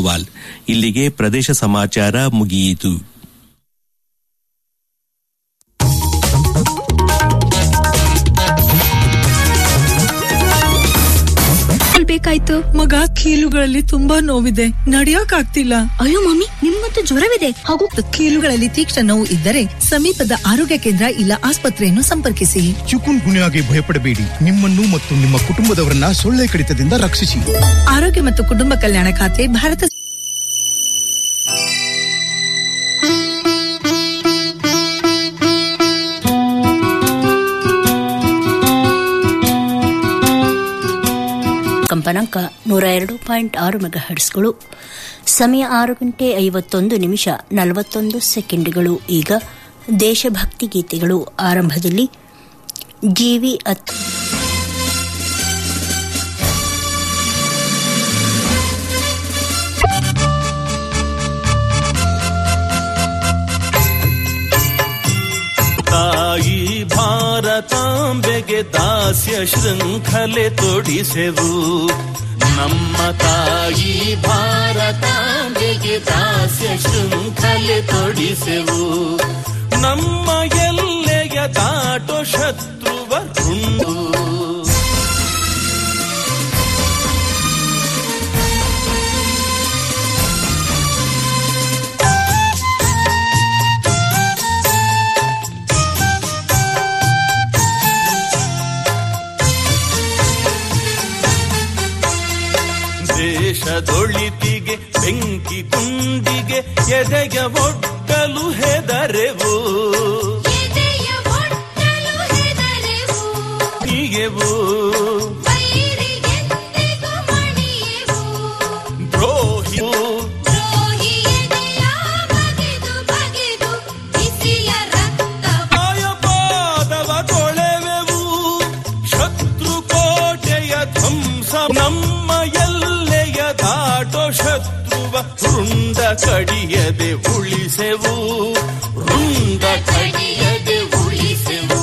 ಗೋಪಾಲ್ ಇಲ್ಲಿಗೆ ಪ್ರದೇಶ ಸಮಾಚಾರ ಮುಗಿಯಿತು ಬೇಕಾಯ್ತು ಮಗ ಕೀಲುಗಳಲ್ಲಿ ತುಂಬಾ ನೋವಿದೆ ನಡಿಯಕ್ ಆಗ್ತಿಲ್ಲ ಅಯ್ಯೋ ಮಮ್ಮಿ ನಿಮ್ಗಂತೂ ಜ್ವರವಿದೆ ಹಾಗೂ ಕೀಲುಗಳಲ್ಲಿ ತೀಕ್ಷ್ಣ ನೋವು ಇದ್ದರೆ ಸಮೀಪದ ಆರೋಗ್ಯ ಕೇಂದ್ರ ಇಲ್ಲ ಆಸ್ಪತ್ರೆಯನ್ನು ಸಂಪರ್ಕಿಸಿ ಚಿಕುನ್ ಗುನ್ಯಾಗೆ ಭಯಪಡಬೇಡಿ ನಿಮ್ಮನ್ನು ಮತ್ತು ನಿಮ್ಮ ಕುಟುಂಬದವರನ್ನ ಸೊಳ್ಳೆ ಕಡಿತದಿಂದ ರಕ್ಷಿಸಿ ಆರೋಗ್ಯ ಮತ್ತು ಕುಟುಂಬ ಕಲ್ಯಾಣ ಖಾತೆ ಭಾರತ ಕಂಪನಾಂಕ ನೂರ ಎರಡು ಪಾಯಿಂಟ್ ಆರು ಮೆಗಾಹರ್ಟ್ಸ್ಗಳು ಸಮಯ ಆರು ಗಂಟೆ ಐವತ್ತೊಂದು ನಿಮಿಷ ನಲವತ್ತೊಂದು ಸೆಕೆಂಡ್ಗಳು ಈಗ ದೇಶಭಕ್ತಿ ಗೀತೆಗಳು ಆರಂಭದಲ್ಲಿ ಜೀವಿ ಅತ್ ತಾಯಿ ಭಾರತಾಂಬೆಗೆ ದಾಸ್ಯ ಶೃಂಖಲೆ ತೊಡಿಸೆವು ನಮ್ಮ ತಾಯಿ ಭಾರತಾಂಬೆಗೆ ದಾಸ್ಯ ಶೃಂಖಲೆ ತೊಡಿಸೆವು ನಮ್ಮ ಎಲ್ಲೆಯ ದಾಟೋ ಶತ್ರುವ ರುಂಡು ದೇಶದೊಳಿತಿಗೆ ಬೆಂಕಿ ಗುಂಡಿಗೆ ಎದೆಗೆ ಒಡ್ಡಲು ಹೆದರೆವು ಹೀಗೆವು ದ್ರೋಹಿ ಪಾದವ ತೊಳೆವೆವು ಶತ್ರು ಕೋಟೆಯ ಧ್ವಂಸ ನಮ್ಮ ಎಲ್ಲೆಯ ದಾಟೋ ಶತ್ರುವ ರುಂಡ ಕಡಿಯದೆ ಉಳಿಸೆವು ರುಂಡ ಕಡಿಯದೆ ಉಳಿಸೆವು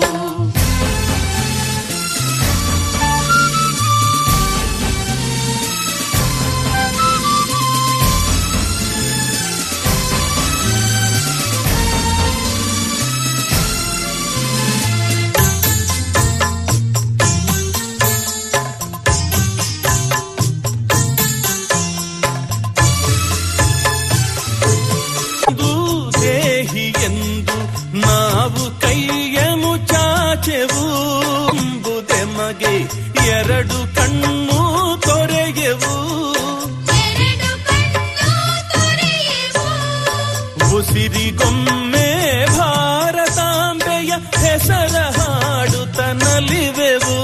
ಇದು ದೇಹಿ ಎಂದು ನಾವು ಕೈಯನ್ನು ಚಾಚೆವು ಎಂಬುದೆಮಗೆ ಎರಡು ಕಣ್ಣು ತೊರೆಗೆವು ಉಸಿರಿಗೊಮ್ಮೆ ಭಾರತಾಂಬೆಯ ಹೆಸರ ಹಾಡುತ್ತ ನಲಿವೆವು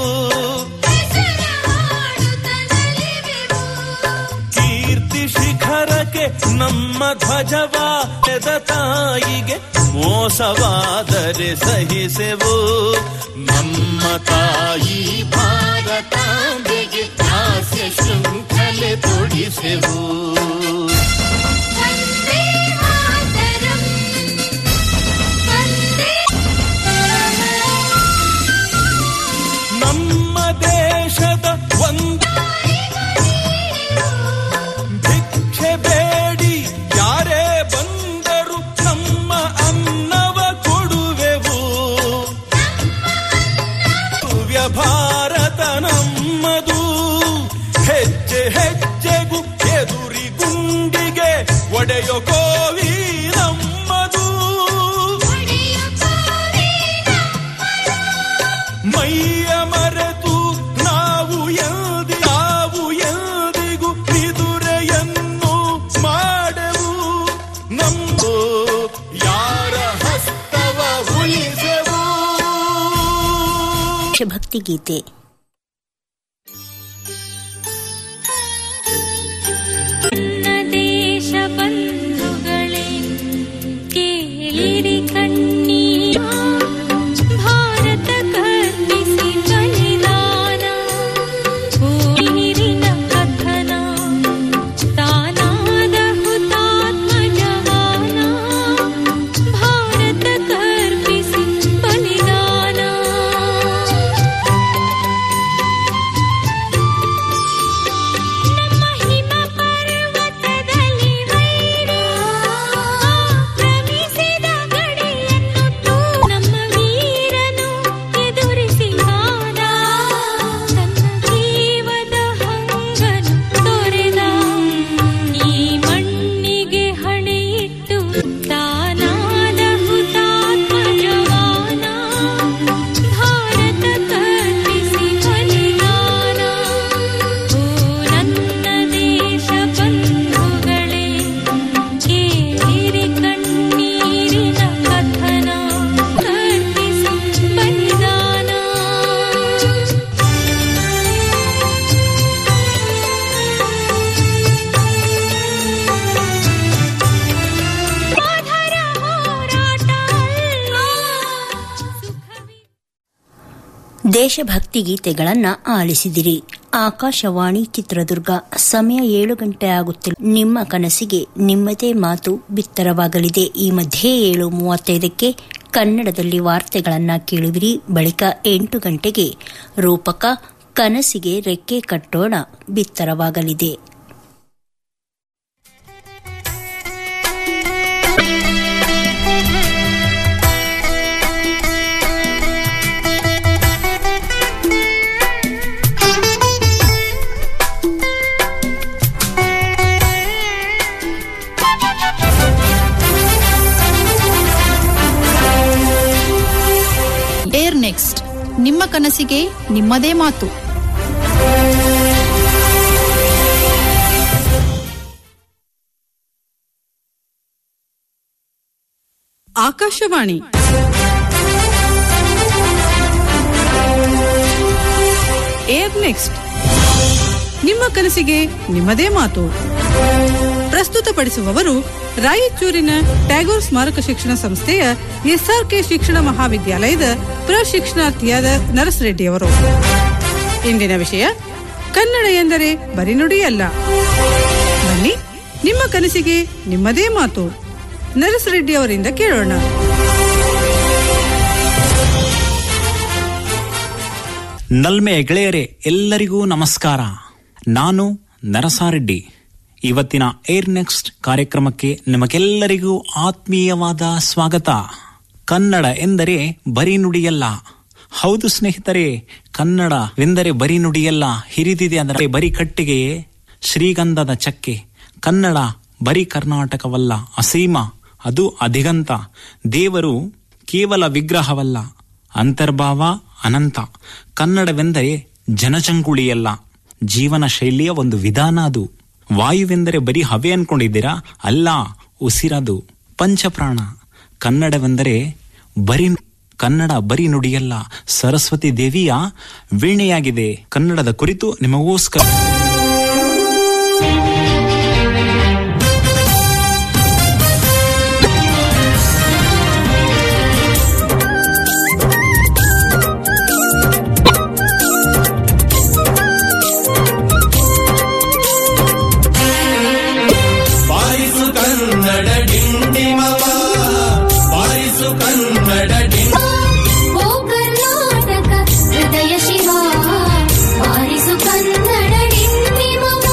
ಕೀರ್ತಿ ಶಿಖರಕ್ಕೆ ನಮ್ಮ ಧ್ವಜವಾದ ತಾಯಿಗೆ ಮೋಸವಾದರೆ ಸಹಿಸೆವು ನಮ್ಮ ತಾಯಿ ಭಾರತಾಂಬೆಗೆ ಹಾಸ್ಯ ಶೃಂಖಲೆ ತೊಡಿಸೆವು ನಮ್ಮ ದೇಶದ ಒಂದು ಭಿಕ್ಷೆ ಬೇಡಿ ಯಾರೇ ಬಂದರು ನಮ್ಮ ಅನ್ನವ ಕೊಡುವೆವು ಭವ್ಯ ಭಾರತ ನಮ್ಮದು ಹೆಜ್ಜೆ ಹೆಜ್ಜೆಗೂ ಎದುರಿ ಗುಂಡಿಗೆ ಒಡೆಯೋ ಕೋವಿ ನಮ್ಮದು ಮೈಯ ಮರೆತು ನಾವು ಎಲ್ದಿ ನಾವು ಎಲ್ದಿಗೂ ನಿದುರೆಯನ್ನು ಮಾಡೆವು ನಮ್ಮದು ಯಾರ ಹಸ್ತವ ಉಳಿಸೆವು ದೇಶಭಕ್ತಿ ಗೀತೆ ದೇಶ ಬಂಧುಗಳೇ ಕೇಳಿರಿ ಕಣ್ಣೀರ ಭಾರತ ಕರ್ಣಿಸಿ ಬಲಿದಾನ ನೀರಿನ ಕಥನ ತಾನಾದ ಹುತಾತ್ಮ ಜವಾನ ಭಾರತ ಕರ್ಪಿಸಿ ಬಲಿದಾನ ನಮ್ಮ ಹಿಮ ಪರ್ವತ ದೇಶಭಕ್ತಿ ಗೀತೆಗಳನ್ನ ಆಲಿಸಿದಿರಿ ಆಕಾಶವಾಣಿ ಚಿತ್ರದುರ್ಗ ಸಮಯ ಏಳು ಗಂಟೆ ಆಗುತ್ತಿಲ್ಲ ನಿಮ್ಮ ಕನಸಿಗೆ ನಿಮ್ಮದೇ ಮಾತು ಬಿತ್ತರವಾಗಲಿದೆ ಈ ಮಧ್ಯೆ ಏಳು ಮೂವತ್ತೈದಕ್ಕೆ ಕನ್ನಡದಲ್ಲಿ ವಾರ್ತೆಗಳನ್ನ ಕೇಳುವಿರಿ ಬಳಿಕ ಎಂಟು ಗಂಟೆಗೆ ರೂಪಕ ಕನಸಿಗೆ ರೆಕ್ಕೆ ಕಟ್ಟೋಣ ಬಿತ್ತರವಾಗಲಿದೆ ಏರ್ ನೆಕ್ಸ್ಟ್ ನಿಮ್ಮ ಕನಸಿಗೆ ನಿಮ್ಮದೇ ಮಾತು ಆಕಾಶವಾಣಿ ಏರ್ ನೆಕ್ಸ್ಟ್ ನಿಮ್ಮ ಕನಸಿಗೆ ನಿಮ್ಮದೇ ಮಾತು ಪ್ರಸ್ತುತಪಡಿಸುವವರು ರಾಯಚೂರಿನ ಟ್ಯಾಗೋರ್ ಸ್ಮಾರಕ ಶಿಕ್ಷಣ ಸಂಸ್ಥೆಯ ಎಸ್ಆರ್ಕೆ ಶಿಕ್ಷಣ ಮಹಾವಿದ್ಯಾಲಯದ ಪ್ರಶಿಕ್ಷಣಾರ್ಥಿಯಾದ ನರಸ್ ರೆಡ್ಡಿಯವರು ಇಂದಿನ ವಿಷಯ ಕನ್ನಡ ಎಂದರೆ ಬರೀ ನುಡಿಯಲ್ಲ ಬನ್ನಿ ನಿಮ್ಮ ಕನಸಿಗೆ ನಿಮ್ಮದೇ ಮಾತು ನರಸ್ ರೆಡ್ಡಿ ಅವರಿಂದ ಕೇಳೋಣ ನಲ್ಮೆ ಗೆಳೆಯರೆ ಎಲ್ಲರಿಗೂ ನಮಸ್ಕಾರ ನಾನು ನರಸಾರೆಡ್ಡಿ ಇವತ್ತಿನ ಏರ್ ನೆಕ್ಸ್ಟ್ ಕಾರ್ಯಕ್ರಮಕ್ಕೆ ನಿಮಗೆಲ್ಲರಿಗೂ ಆತ್ಮೀಯವಾದ ಸ್ವಾಗತ ಕನ್ನಡ ಎಂದರೆ ಬರೀ ನುಡಿಯಲ್ಲ ಹೌದು ಸ್ನೇಹಿತರೆ ಕನ್ನಡವೆಂದರೆ ಬರೀ ನುಡಿಯಲ್ಲ ಹಿರಿದಿದೆ ಅಂದರೆ ಬರೀ ಕಟ್ಟಿಗೆಯೇ ಶ್ರೀಗಂಧದ ಚಕ್ಕೆ ಕನ್ನಡ ಬರೀ ಕರ್ನಾಟಕವಲ್ಲ ಅಸೀಮ ಅದು ಅಧಿಗಂತ ದೇವರು ಕೇವಲ ವಿಗ್ರಹವಲ್ಲ ಅಂತರ್ಭಾವ ಅನಂತ ಕನ್ನಡವೆಂದರೆ ಜನಚಂಗುಳಿಯಲ್ಲ ಜೀವನ ಶೈಲಿಯ ಒಂದು ವಿಧಾನ ಅದು ವಾಯುವೆಂದರೆ ಬರೀ ಹವೆ ಅನ್ಕೊಂಡಿದ್ದೀರಾ ಅಲ್ಲ ಉಸಿರದು ಪಂಚಪ್ರಾಣ ಕನ್ನಡವೆಂದರೆ ಬರೀ ಕನ್ನಡ ಬರೀ ನುಡಿಯಲ್ಲ ಸರಸ್ವತಿ ದೇವಿಯ ವೀಣೆಯಾಗಿದೆ ಕನ್ನಡದ ಕುರಿತು ನಿಮಗೋಸ್ಕರ ಬಾರಿಸು ಕನ್ನಡ ಡಿಂಡಿಮವ ಬಾರಿಸು ಕನ್ನಡ ಡಿಂಡಿ ಓ ಕರ್ನಾಟಕ ಹೃದಯ ಶಿವ ಬಾರಿಸು ಕನ್ನಡ ಡಿಂಡಿಮವ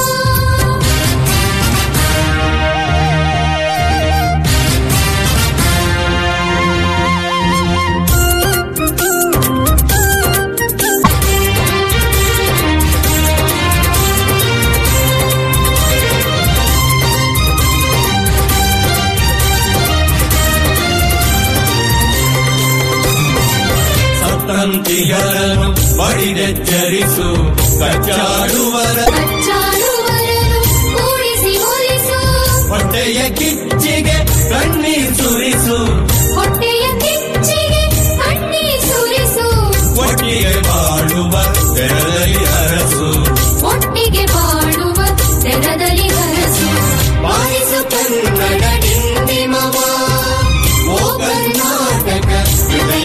ಸತ್ತಂತಿಗಳನ್ನು ಬಡಿದೆಚ್ಚರಿಸು ಕಚ್ಚಾಡುವರ ಕಚ್ಚಾಡುವರನು ಕೂಡಿಸಿ ಒಲಿಸು ಹೊಟ್ಟೆಯ ಕಿಚ್ಚಿಗೆ ಕಣ್ಣೀರ್ ಸುರಿಸು ಹೊಟ್ಟೆಯ ಕಿಚ್ಚಿಗೆ ಕಣ್ಣೀರ್ ಸುರಿಸು ಒಟ್ಟಿಗೆ ಬಾಳುವ ತೆರದಲ್ಲಿ ಅರಸು ಒಟ್ಟಿಗೆ ಬಾಳುವ ತೆರದಲ್ಲಿ ಹರಸು ಬಾರಿಸು ಕನ್ನಡ ಡಿಂಡಿಮವ ಓ ಕರ್ನಾಟಕ ಹೃದಯ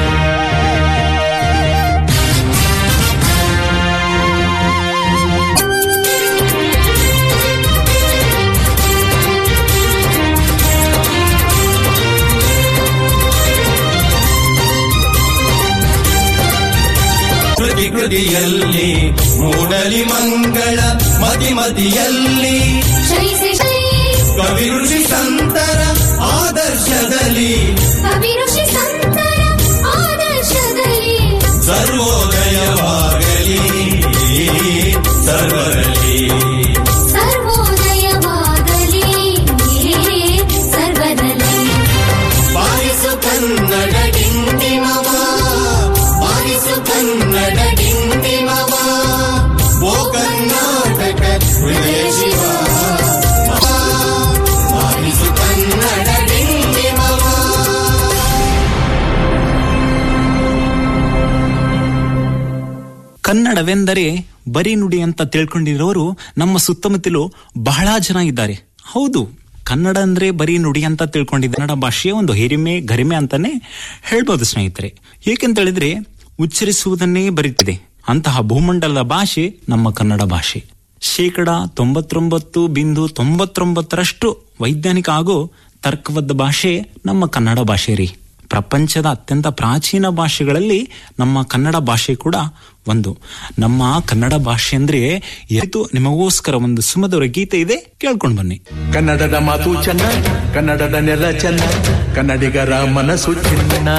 ಕೃತಿ ಕೃತಿಯಲ್ಲಿ ಮೂಡಲಿ ಮಂಗಳ ಮತಿ ಮತಿಯಲ್ಲಿ ಶೈಸಿ ಶೈ ಕವಿ ಋಷಿ ಸಂತರ ಆದರ್ಶದಲ್ಲಿ ಕವಿ ಋಷಿ ಸಂತರ ಆದರ್ಶದಲ್ಲಿ ಸರ್ವೋದಯವಾಗಲಿ ಸರ್ವರಲ್ಲಿ ಸರ್ವೋದಯವಾಗಲಿ ಸರ್ವದಲ್ಲಿ ಬಾರಿಸು ಕನ್ನಡ ಡಿಂಡಿಮವ ಬಾರಿಸು ಕನ್ನಡ ಡಿಂಡಿಮವ ಓ ಕರ್ನಾಟಕ ಹೃದಯ ಶಿವ ಬಾರಿಸು ಕನ್ನಡ ಡಿಂಡಿಮವ ಕನ್ನಡವೆಂದರೆ ಬರೀ ನುಡಿ ಅಂತ ತಿಳ್ಕೊಂಡಿರೋರು ನಮ್ಮ ಸುತ್ತಮುತ್ತಲು ಬಹಳ ಜನ ಇದ್ದಾರೆ ಹೌದು ಕನ್ನಡ ಅಂದ್ರೆ ಬರೀ ನುಡಿ ಅಂತ ತಿಳ್ಕೊಂಡಿದ್ದ ಕನ್ನಡ ಭಾಷೆಯ ಒಂದು ಹಿರಿಮೆ ಗರಿಮೆ ಅಂತಾನೆ ಹೇಳ್ಬೋದು ಸ್ನೇಹಿತರೆ ಏಕೆಂತ ಹೇಳಿದ್ರೆ ಉಚ್ಚರಿಸುವುದನ್ನೇ ಬರೀತಿದೆ ಅಂತಹ ಭೂಮಂಡಲದ ಭಾಷೆ ನಮ್ಮ ಕನ್ನಡ ಭಾಷೆ ಶೇಕಡ ತೊಂಬತ್ತೊಂಬತ್ತು ಬಿಂದು ತೊಂಬತ್ತೊಂಬತ್ತರಷ್ಟು ವೈಜ್ಞಾನಿಕ ಹಾಗೂ ತರ್ಕಬದ್ಧ ಭಾಷೆ ನಮ್ಮ ಕನ್ನಡ ಭಾಷೆ ರೀ ಪ್ರಪಂಚದ ಅತ್ಯಂತ ಪ್ರಾಚೀನ ಭಾಷೆಗಳಲ್ಲಿ ನಮ್ಮ ಕನ್ನಡ ಭಾಷೆ ಕೂಡ ಒಂದು ನಮ್ಮ ಕನ್ನಡ ಭಾಷೆ ಅಂದ್ರೆ ಎತ್ತು ನಿಮಗೋಸ್ಕರ ಒಂದು ಸುಮಧುರ ಗೀತೆ ಇದೆ ಕೇಳ್ಕೊಂಡು ಬನ್ನಿ ಕನ್ನಡದ ಮಾತು ಚೆನ್ನ ಕನ್ನಡದ ನೆಲ ಚೆನ್ನ ಕನ್ನಡಿಗರ ಮನಸ್ಸು ಚಿನ್ನ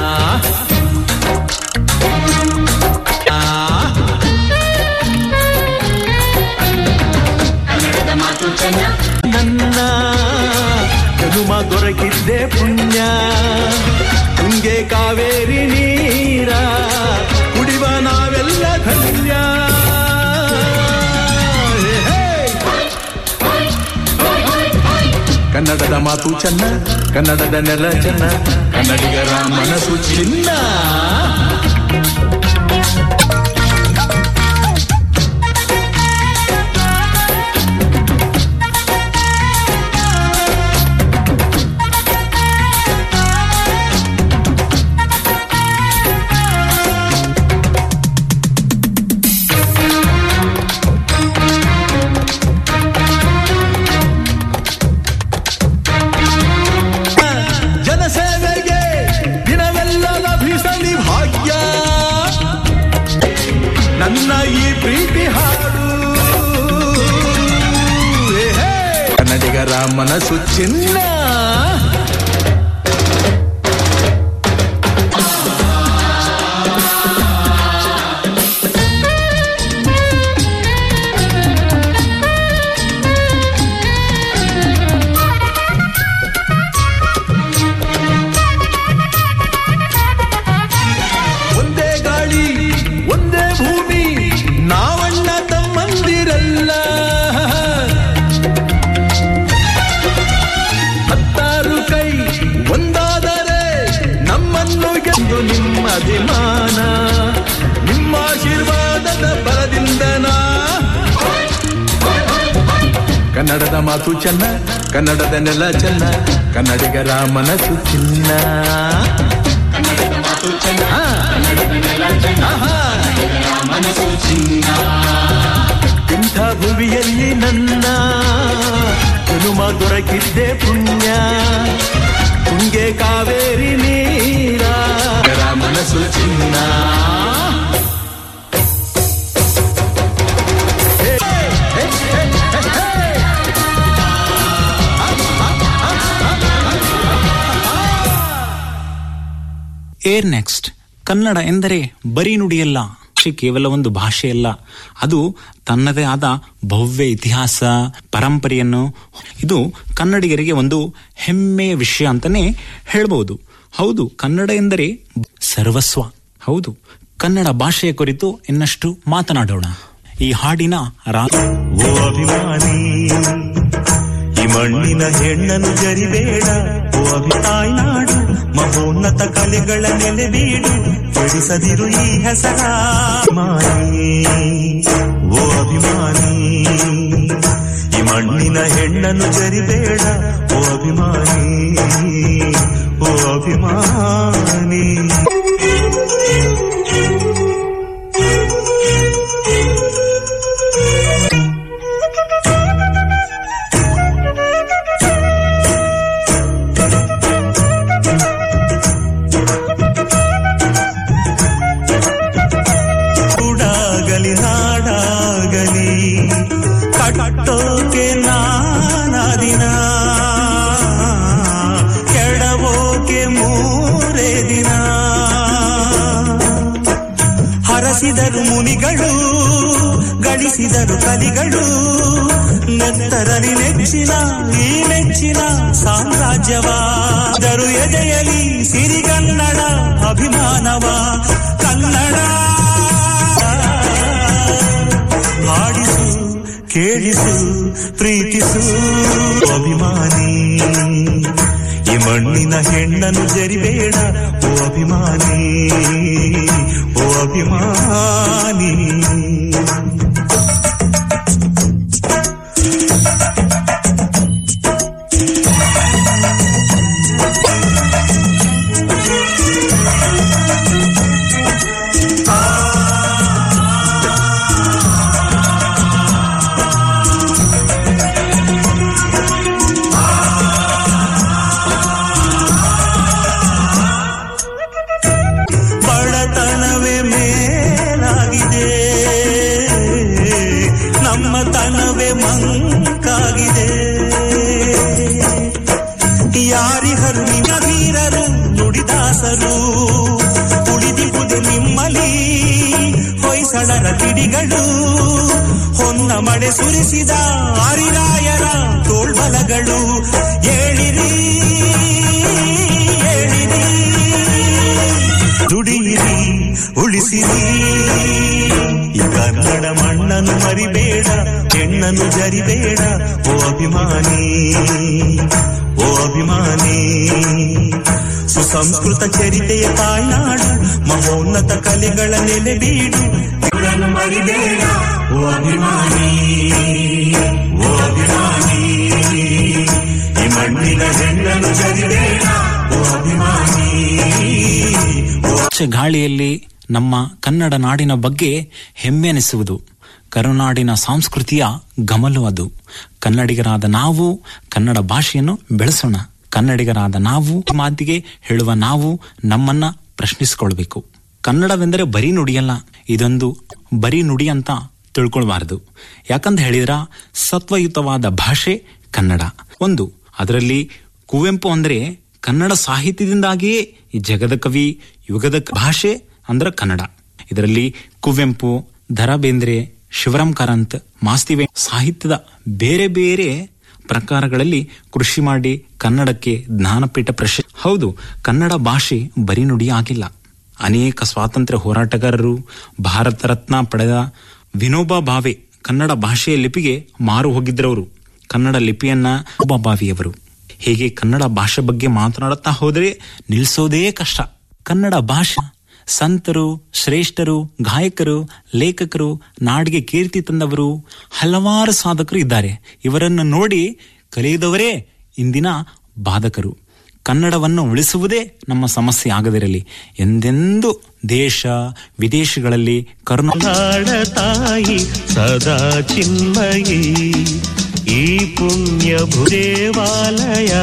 ನನ್ನ ಜನುಮ ದೊರಕಿದ್ದೆ ಪುಣ್ಯ ತುಂಗೆ ಕಾವೇರಿ ನೀರ ಕುಡಿವ ನಾವೆಲ್ಲ ಧನ್ಯ ಹೇ, ಹೇ. ಕನ್ನಡದ ಮಾತು ಚೆನ್ನ ಕನ್ನಡದ ನೆಲ ಚೆನ್ನ ಕನ್ನಡಿಗರ ಮನಸ್ಸು ಚಿನ್ನ ಜನಸೇವೆಗೆ ದಿನವೆಲ್ಲ ಲಭಿಸಲಿ ಭಾಗ್ಯ ನನ್ನ ಈ ಪ್ರೀತಿ ಹಾಡು ಹೇ, ಹೇ. ಕನ್ನಡಿಗರ ಮನಸ್ಸು ಚಿನ್ನ ಒಂದೇ ಗಾಳಿ ಒಂದೇ ಭೂಮಿ ನಾವಣ್ಣ ತಮ್ಮಂದಿರಲ್ಲ ಹತ್ತಾರು ಕೈ ಒಂದಾದರೆ ನಮ್ಮನ್ನು ಗೆದ್ದು ನಿಮ್ಮ ಅಭಿಮಾನ ನಿಮ್ಮ ಆಶೀರ್ವಾದದ ಬಲದಿಂದ ನಾ ಕನ್ನಡದ ಮಾತು ಚೆನ್ನ ಕನ್ನಡದ ನೆಲ ಚೆನ್ನ ಕನ್ನಡಿಗರ ಮನಸ್ಸು ಚಿನ್ನ ಹಾ. ಆಹಾ. ಇಂಥ ಭುವಿಯಲ್ಲಿ ನನ್ನ ಜನುಮ ದೊರಕಿದ್ದೆ ಪುಣ್ಯ ತುಂಗೆ ಕಾವೇರಿ ನೀರ ಮನಸ್ಸು ಚಿನ್ನ ಹೇ, ಹೇ, ಹೇ, ಹೇ, ಹೇ. ಏರ್ ನೆಕ್ಸ್ಟ್ ಕನ್ನಡ ಎಂದರೆ ಬರೀ ನುಡಿಯಲ್ಲ ಭಾಷೆ ಕೇವಲ ಒಂದು ಭಾಷೆಯಲ್ಲ ಅದು ತನ್ನದೇ ಆದ ಭವ್ಯ ಇತಿಹಾಸ ಪರಂಪರೆಯನ್ನು ಇದು ಕನ್ನಡಿಗರಿಗೆ ಒಂದು ಹೆಮ್ಮೆಯ ವಿಷಯ ಅಂತಾನೆ ಹೇಳ್ಬಹುದು ಹೌದು ಕನ್ನಡ ಎಂದರೆ ಸರ್ವಸ್ವ ಹೌದು ಕನ್ನಡ ಭಾಷೆಯ ಕುರಿತು ಇನ್ನಷ್ಟು ಮಾತನಾಡೋಣ ಈ ಹಾಡಿನ ರಾ ಓ ಅಭಿಮಾನಿ ಈ ಮಣ್ಣಿನ ಹೆಣ್ಣನ್ನು ಜರಿಬೇಡ ಓ ಅಭಿತಾಯ್ನಾಡು ಮಹೋನ್ನತ ಕಲೆಗಳ ನೆಲೆ ಬೀಡು ಕೆಡಿಸದಿರು ಈ ಹೆಸರ ಅಭಿಮಾನಿ ಓ ಅಭಿಮಾನಿ ಈ ಮಣ್ಣಿನ ಹೆಣ್ಣನ್ನು ಜರಿಬೇಡ ಓ ಅಭಿಮಾನಿ ಓ ಅಭಿಮಾನಿ ಕೂಡಾಗಲಿ ಹಾಡಾಗಲಿ ಕಟ್ಟೋಕೆ ನಾನಾ ದಿನ ಕೆಡವೋಕೆ ಮೂರೇ ದಿನ ಹರಸಿದರು ಮುನಿಗಳು ಗಳಿಸಿದರು ಕಲಿಗಳು ನೆತ್ತರಲಿ ನೆಚ್ಚಿನ ಈ ನೆಚ್ಚಿನ ಸಾಮ್ರಾಜ್ಯವಾದರು ಎದೆಯಲಿ ಸಿರಿಗನ್ನಡ ಅಭಿಮಾನವ ಕನ್ನಡ ಹಾಡಿಸು ಕೇಳಿಸು ಪ್ರೀತಿಸು ಅಭಿಮಾನಿ ಈ ಮಣ್ಣಿನ ಹೆಣ್ಣನ್ನು ಜರಿಬೇಡ ಓ ಅಭಿಮಾನಿ ಓ ಅಭಿಮಾನಿ ನುಡಿದಾಸರು ಉಳಿದಿಹುದೆ ನಿಮ್ಮಲಿ ಹೊಯ್ಸಳರ ಕಿಡಿಗಳು ಹೊನ್ನ ಮಳೆ ಸುರಿಸಿದ ಹರಿರಾಯರ ತೋಳ್ಬಲಗಳು ಏಳಿರಿ ಏಳಿರಿ ದುಡಿಯಿರಿ ಉಳಿಸಿರಿ ಈ ಕನ್ನಡ ಮಣ್ಣನ್ನು ಮರಿಬೇಡ ಹೆಣ್ಣನ್ನು ಜರಿಬೇಡ ಓ ಅಭಿಮಾನಿ ಓ ಅಭಿಮಾನಿ ಸುಸಂಸ್ಕೃತ ಚರಿತೆಯ ತಾಯ್ನಾಡು ಮಹೋನ್ನತ ಕಲೆಗಳ ನೆಲೆಬೀಡು ಇವರನ್ನು ಮರಿಬೇಡ ಓ ಅಭಿಮಾನಿ ಓ ಅಭಿಮಾನಿ ಈ ಮಣ್ಣಿನ ಹೆಣ್ಣನ್ನು ಜರಿಬೇಡ ಓ ಅಭಿಮಾನಿ ಸ್ವಚ್ಛ ಗಾಳಿಯಲ್ಲಿ ನಮ್ಮ ಕನ್ನಡ ನಾಡಿನ ಬಗ್ಗೆ ಹೆಮ್ಮೆ ಅನಿಸುವುದು ಕರುನಾಡಿನ ಸಂಸ್ಕೃತಿಯ ಗಮಲು ಅದು ಕನ್ನಡಿಗರಾದ ನಾವು ಕನ್ನಡ ಭಾಷೆಯನ್ನು ಬೆಳೆಸೋಣ ಕನ್ನಡಿಗರಾದ ನಾವು ಮಾತಿಗೆ ಹೇಳುವ ನಾವು ನಮ್ಮನ್ನ ಪ್ರಶ್ನಿಸಿಕೊಳ್ಬೇಕು ಕನ್ನಡವೆಂದರೆ ಬರೀ ನುಡಿಯಲ್ಲ ಇದೊಂದು ಬರೀ ನುಡಿ ಅಂತ ತಿಳ್ಕೊಳ್ಬಾರದು ಯಾಕಂತ ಹೇಳಿದ್ರ ಸತ್ವಯುತವಾದ ಭಾಷೆ ಕನ್ನಡ ಒಂದು ಅದರಲ್ಲಿ ಕುವೆಂಪು ಅಂದ್ರೆ ಕನ್ನಡ ಸಾಹಿತ್ಯದಿಂದಾಗಿಯೇ ಈ ಜಗದ ಕವಿ ಯುಗದ ಕ- ಭಾಷೆ ಅಂದ್ರೆ ಕನ್ನಡ ಇದರಲ್ಲಿ ಕುವೆಂಪು ದ ರಾ ಬೇಂದ್ರೆ ಶಿವರಾಮ್ ಕಾರಂತ್ ಮಾಸ್ತಿವೆ ಸಾಹಿತ್ಯದ ಬೇರೆ ಬೇರೆ ಪ್ರಕಾರಗಳಲ್ಲಿ ಕೃಷಿ ಮಾಡಿ ಕನ್ನಡಕ್ಕೆ ಜ್ಞಾನಪೀಠ ಪ್ರಶಸ್ತಿ ಹೌದು ಕನ್ನಡ ಭಾಷೆ ಬರೀ ನುಡಿ ಆಗಿಲ್ಲ ಅನೇಕ ಸ್ವಾತಂತ್ರ್ಯ ಹೋರಾಟಗಾರರು ಭಾರತ ರತ್ನ ಪಡೆದ ವಿನೋಬಾ ಭಾವೆ ಕನ್ನಡ ಭಾಷೆಯ ಲಿಪಿಗೆ ಮಾರು ಹೋಗಿದ್ರವರು ಕನ್ನಡ ಲಿಪಿಯನ್ನ ವಿನೋಬಾ ಭಾವೆಯವರು ಹೀಗೆ ಕನ್ನಡ ಭಾಷೆ ಬಗ್ಗೆ ಮಾತನಾಡುತ್ತಾ ಹೋದರೆ ನಿಲ್ಲಿಸೋದೇ ಕಷ್ಟ ಕನ್ನಡ ಭಾಷೆ ಸಂತರು ಶ್ರೇಷ್ಠರು ಗಾಯಕರು ಲೇಖಕರು ನಾಡಿಗೆ ಕೀರ್ತಿ ತಂದವರು ಹಲವಾರು ಸಾಧಕರು ಇದ್ದಾರೆ ಇವರನ್ನು ನೋಡಿ ಕಲಿಯದವರೇ ಇಂದಿನ ಬಾಧಕರು ಕನ್ನಡವನ್ನು ಉಳಿಸುವುದೇ ನಮ್ಮ ಸಮಸ್ಯೆ ಆಗದಿರಲಿ ಎಂದೆಂದೂ ದೇಶ ವಿದೇಶಗಳಲ್ಲಿ ಕರುಣಾ ನಾಡ ತಾಯಿ ಸದಾ ಚಿನ್ಮಯಿ ಈ ಪುಣ್ಯ ಭುದೇವಾಲಯ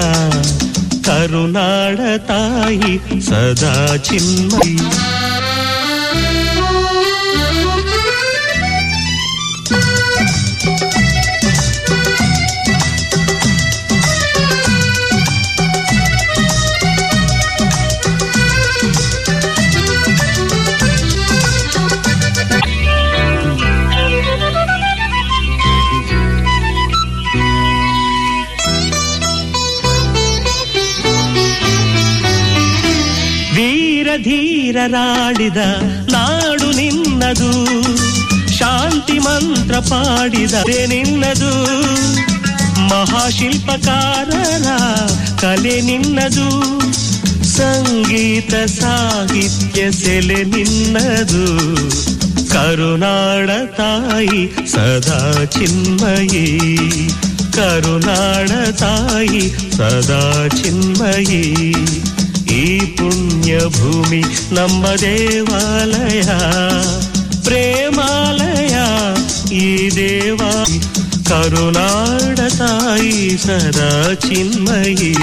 ಕರುನಾಡ ತಾಯಿ ಸದಾ ಚಿನ್ಮಯಿ ವೀರ ಧೀರರಾಡಿದ ನಾಡು ನಿನ್ನದು ಶಾಂತಿ ಮಂತ್ರ ಪಾಡಿದರೆ ನಿನ್ನದು ಮಹಾಶಿಲ್ಪಕಾರರ ಕಲೆ ನಿನ್ನದು ಸಂಗೀತ ಸಾಹಿತ್ಯ ಸೆಲೆ ನಿನ್ನದು ಕರುನಾಡ ತಾಯಿ ಸದಾ ಚಿನ್ಮಯಿ ಕರುನಾಡ ತಾಯಿ ಸದಾ ಚಿನ್ಮಯಿ ಈ ಪುಣ್ಯ ಭೂಮಿ ನಮ್ಮ ದೇವಾಲಯ ಪ್ರೇಮಾಲಯ ಈ ದೇವಾ ಕರುನಾಡ ತಾಯಿ ಸದಾ ಚಿನ್ಮಯಿ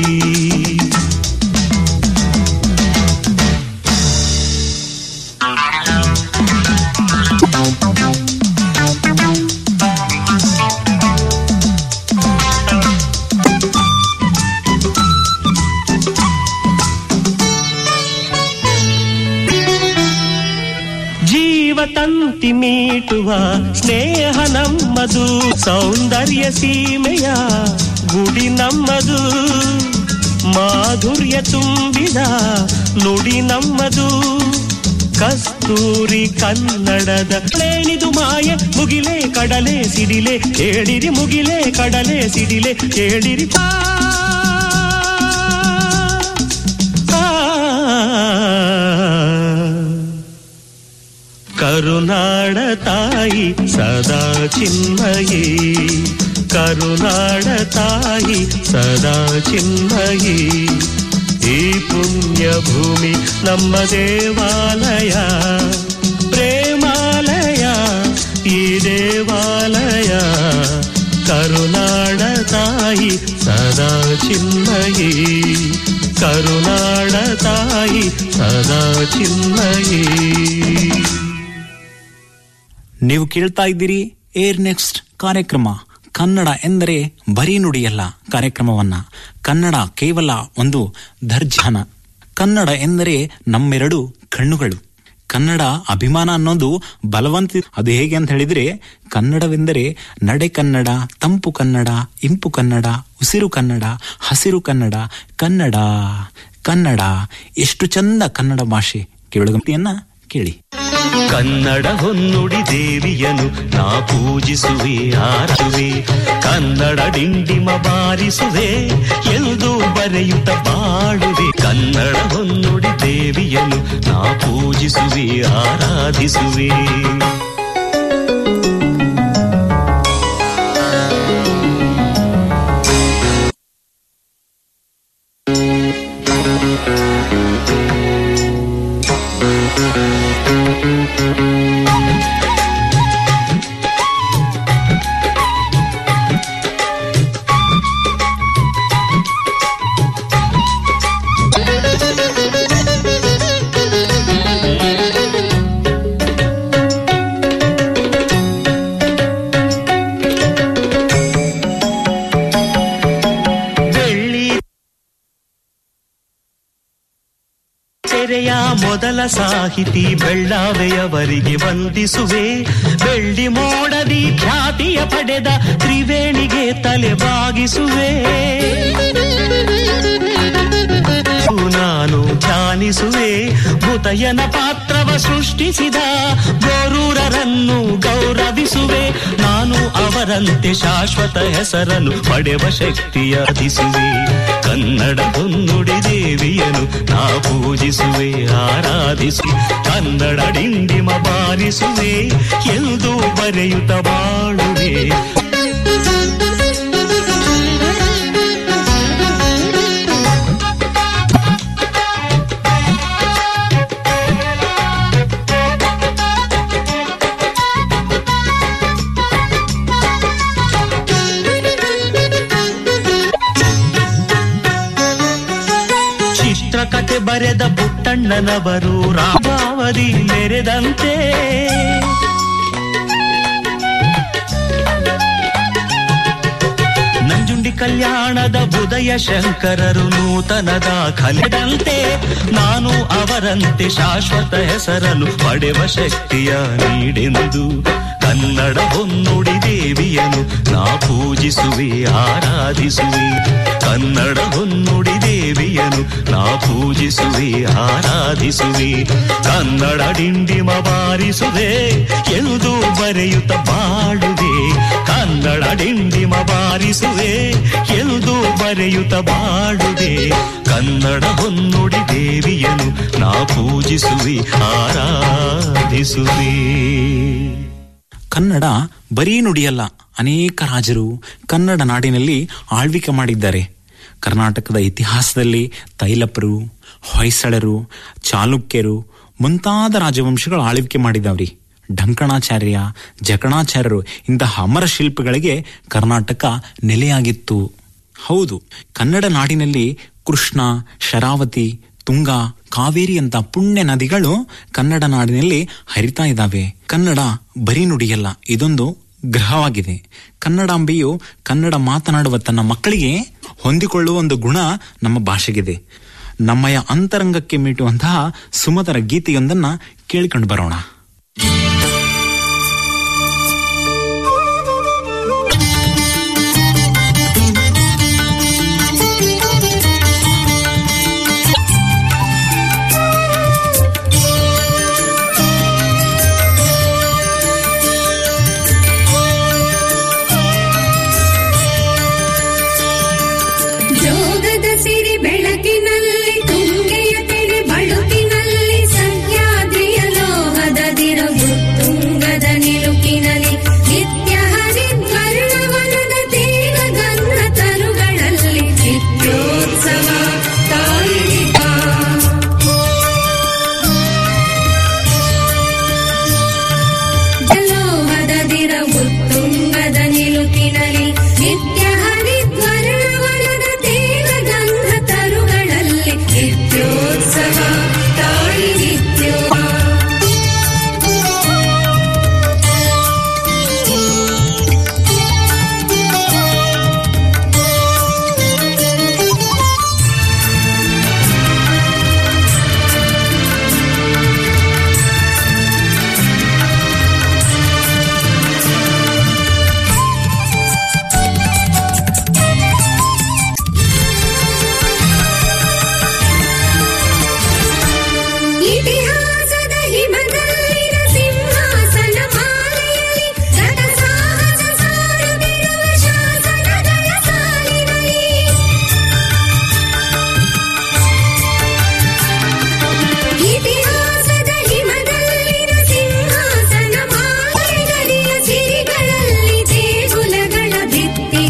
ಜೀವ ತಂತಿ ಮೀಟುವ ಸ್ನೇಹ ನಮ್ಮದು ಸೌಂದರ್ಯ ಸೀಮೆಯ ಗುಡಿ ನಮ್ಮದು ಮಾಧುರ್ಯ ತುಂಬಿದ ನುಡಿ ನಮ್ಮದು ಕಸ್ತೂರಿ ಕನ್ನಡದ ಲೇಣಿದು ಮಾಯೆ ಮುಗಿಲೆ ಕಡಲೆ ಸಿಡಿಲೆ ಕೇಳಿರಿ ಮುಗಿಲೆ ಕಡಲೆ ಸಿಡಿಲೆ ಕೇಳಿರಿ ಪಾ ಕರುನಾಡ ತಾಯಿ ಸದಾ ಚಿನ್ಮಯಿ ಕರುನಾಡ ತಾಯಿ ಸದಾ ಚಿನ್ಮಯಿ ಈ ಪುಣ್ಯ ಭೂಮಿ ನಮ್ಮ ದೇವಾಲಯ ಪ್ರೇಮಾಲಯ ಈ ದೇವಾಲಯ ಕರುನಾಡ ತಾಯಿ ಸದಾ ಚಿನ್ಮಯಿ ಕರುನಾಡ ತಾಯಿ ಸದಾ ಚಿನ್ಮಯಿ ನೀವು ಕೇಳ್ತಾ ಇದ್ದೀರಿ ಏರ್ ನೆಕ್ಸ್ಟ್ ಕಾರ್ಯಕ್ರಮ ಕನ್ನಡ ಎಂದರೆ ಬರೀ ನುಡಿಯಲ್ಲ ಕಾರ್ಯಕ್ರಮವನ್ನ ಕನ್ನಡ ಕೇವಲ ಒಂದು ದರ್ಜನ ಕನ್ನಡ ಎಂದರೆ ನಮ್ಮೆರಡು ಕಣ್ಣುಗಳು ಕನ್ನಡ ಅಭಿಮಾನ ಅನ್ನೋದು ಬಲವಂತ ಅದು ಹೇಗೆ ಅಂತ ಹೇಳಿದ್ರೆ ಕನ್ನಡವೆಂದರೆ ನಡೆ ಕನ್ನಡ ತಂಪು ಕನ್ನಡ ಇಂಪು ಕನ್ನಡ ಉಸಿರು ಕನ್ನಡ ಹಸಿರು ಕನ್ನಡ ಕನ್ನಡ ಕನ್ನಡ ಎಷ್ಟು ಚಂದ ಕನ್ನಡ ಭಾಷೆ ಕೇಳುಗಂತಿಯನ್ನ ಕೇಳಿ ಕನ್ನಡ ಹೊನ್ನುಡಿ ದೇವಿಯನು ನಾ ಪೂಜಿಸುವೆ ಆರಸುವೆ ಕನ್ನಡ ಡಿಂಡಿಮ ಬಾರಿಸುವೆ ಎಂದು ಬರೆಯುತ್ತ ಬಾಳುವೆ ಕನ್ನಡ ಹೊನ್ನುಡಿ ದೇವಿಯನು ನಾ ಪೂಜಿಸುವೆ ಆರಾಧಿಸುವೆ ಬೆಳ್ಳಿ ಸೆರೆಯ ಮೊದಲ ಸಾಹಿತಿ ಬೆಳ್ಳಾವೆಯವರಿಗೆ ವಂದಿಸುವೆ ಬೆಳ್ಳಿ ಮೋಡದಿ ಖ್ಯಾತಿಯ ಪಡೆದ ತ್ರಿವೇಣಿಗೆ ತಲೆ ಬಾಗಿಸುವೆ ನಾನು ಧ್ಯಾನಿಸುವೆ ಭೂತಯನ ಪಾತ್ರವ ಸೃಷ್ಟಿಸಿದ ಗೋರೂರರನ್ನು ಗೌರವಿಸುವೆ ನಾನು ಅವರಂತೆ ಶಾಶ್ವತ ಹೆಸರನ್ನು ಪಡೆವ ಶಕ್ತಿಯ ಅಧಿಸುವೆ ಕನ್ನಡ ಹೊನ್ನುಡಿ ದೇವಿಯನು ನಾ ಪೂಜಿಸುವೆ ಆರಾಧಿಸುವೆ ಕನ್ನಡ ಡಿಂಡಿಮ ಬಾರಿಸುವೆ ಎಂದು ಬರೆಯುತ್ತ ಬಾಳುವೆ ಚಿತ್ರಕಥೆ ಬರೆದ ಪುಟ್ಟಣ್ಣನವರು ರಾಮಾವಧಿ ಮೆರೆದಂತೆ ನಂಜುಂಡಿ ಕಲ್ಯಾಣದ ಉದಯ ಶಂಕರರು ನೂತನದ ಕಲೆದಂತೆ ನಾನು ಅವರಂತೆ ಶಾಶ್ವತ ಹೆಸರನ್ನು ಪಡೆವ ಶಕ್ತಿಯ ನೀಡೆಂದು ಕನ್ನಡ ಹೊನ್ನುಡಿ ದೇವಿಯನು ನಾ ಪೂಜಿಸುವೆ ಆರಾಧಿಸುವೆ ಕನ್ನಡ ಹೊನ್ನುಡಿ ದೇವಿಯನು ನಾ ಪೂಜಿಸುವೆ ಆರಾಧಿಸುವೆ ಕನ್ನಡ ಡಿಂಡಿಮ ಬಾರಿಸುವೆ ಎಂದು ಬರೆಯುತ್ತ ಬಾಳುವೆ ಕನ್ನಡ ಡಿಂಡಿಮ ಬಾರಿಸುವೆ ಎಂದು ಬರೆಯುತ್ತ ಬಾಳುವೆ ಕನ್ನಡ ಹೊನ್ನುಡಿ ದೇವಿಯನು ನಾ ಪೂಜಿಸುವೆ ಆರಾಧಿಸುವೆ ಕನ್ನಡ ಬರೀ ನುಡಿಯಲ್ಲ ಅನೇಕ ರಾಜರು ಕನ್ನಡ ನಾಡಿನಲ್ಲಿ ಆಳ್ವಿಕೆ ಮಾಡಿದ್ದಾರೆ ಕರ್ನಾಟಕದ ಇತಿಹಾಸದಲ್ಲಿ ತೈಲಪರು ಹೊಯ್ಸಳರು ಚಾಲುಕ್ಯರು ಮುಂತಾದ ರಾಜವಂಶಗಳು ಆಳ್ವಿಕೆ ಮಾಡಿದವ್ರಿ ಢಂಕಣಾಚಾರ್ಯ ಜಕಣಾಚಾರ್ಯರು ಇಂತಹ ಅಮರ ಶಿಲ್ಪಿಗಳಿಗೆ ಕರ್ನಾಟಕ ನೆಲೆಯಾಗಿತ್ತು ಹೌದು ಕನ್ನಡ ನಾಡಿನಲ್ಲಿ ಕೃಷ್ಣ ಶರಾವತಿ ತುಂಗ ಕಾವೇರಿ ಅಂತ ಪುಣ್ಯ ನದಿಗಳು ಕನ್ನಡ ನಾಡಿನಲ್ಲಿ ಹರಿತಾ ಇದ್ದಾವೆ ಕನ್ನಡ ಬರೀ ನುಡಿಯಲ್ಲ ಇದೊಂದು ಗ್ರಹವಾಗಿದೆ ಕನ್ನಡಾಂಬೆಯು ಕನ್ನಡ ಮಾತನಾಡುವ ತನ್ನ ಮಕ್ಕಳಿಗೆ ಹೊಂದಿಕೊಳ್ಳುವ ಒಂದು ಗುಣ ನಮ್ಮ ಭಾಷೆಗಿದೆ ನಮ್ಮಯ ಅಂತರಂಗಕ್ಕೆ ಮೀಟುವಂತಹ ಸುಮಧುರ ಗೀತೆಯೊಂದನ್ನ ಕೇಳಿಕೊಂಡು ಬರೋಣ